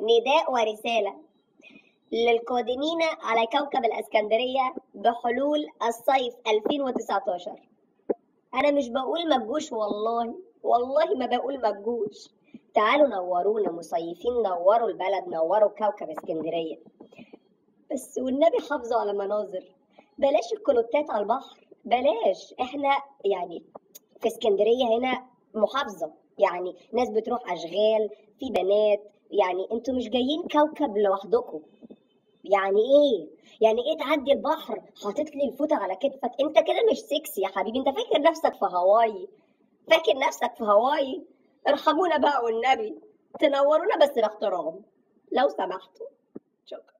نداء ورسالة للقادمين على كوكب الإسكندرية بحلول الصيف 2019 أنا مش بقول ما تجوش والله والله ما بقول ما تجوش تعالوا نورونا مصيفين نوروا البلد نوروا كوكب اسكندرية بس والنبي حافظوا على مناظر بلاش الكلوتات على البحر بلاش احنا يعني في اسكندرية هنا محافظة يعني ناس بتروح أشغال في بنات يعني انتوا مش جايين كوكب لوحدكم يعني ايه يعني ايه تعدي البحر حاطط لي الفوطه على كتفك انت كده مش سكسي يا حبيبي انت فاكر نفسك في هواي فاكر نفسك في هواي ارحمونا بقى والنبي تنورونا بس باحترام لو سمحتوا شكرا